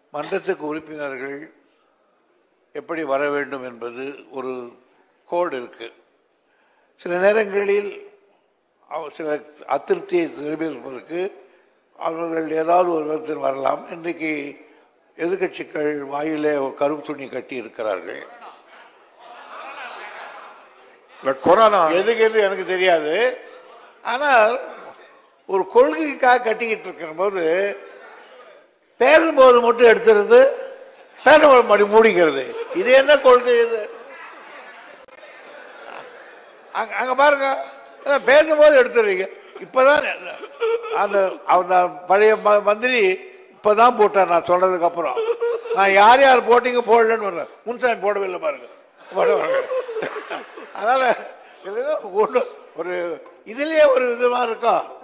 மன்றத்துக்கு உறுப்பினர்கள் எப்படி வர வேண்டும் என்பது ஒரு கோடு இருக்கு சில நேரங்களில் அவ- சில அதிருப்தியை நிரூபிப்பதற்கு அவர்கள் ஏதாவது ஒரு விதத்தில் வரலாம் இன்றைக்கு எதிர்க்கட்சிகள் வாயிலே ஒரு கருப்பு துணி கட்டி இருக்கிறார்கள் இந்த கொரோனா எதுக்கு எது எனக்கு தெரியாது ஆனால் ஒரு கொள்கைக்காக கட்டிக்கிட்டு இருக்கிற போது பேசும்போது மட்டும் எடுத்துறது பேசும்போது மறுபடி மூடிக்கிறது இது என்ன கொள்கை இது அங்க அங்க பாருங்க அதான் பேசும்போது எடுத்துடுறீங்க இப்பதான் அந்த அந்த பழைய ம- மந்திரி இப்பதான் போட்டார் நான் சொல்றதுக்கு அப்புறம் நான் யார் யார் போட்டீங்க போடலன்னு வர்றேன் முன்சாமி போடவே இல்லை பாருங்க போட பாருங்க. அதனால இதுல ஒண்ணு ஒரு இதுலயே ஒரு விதமா இருக்கும்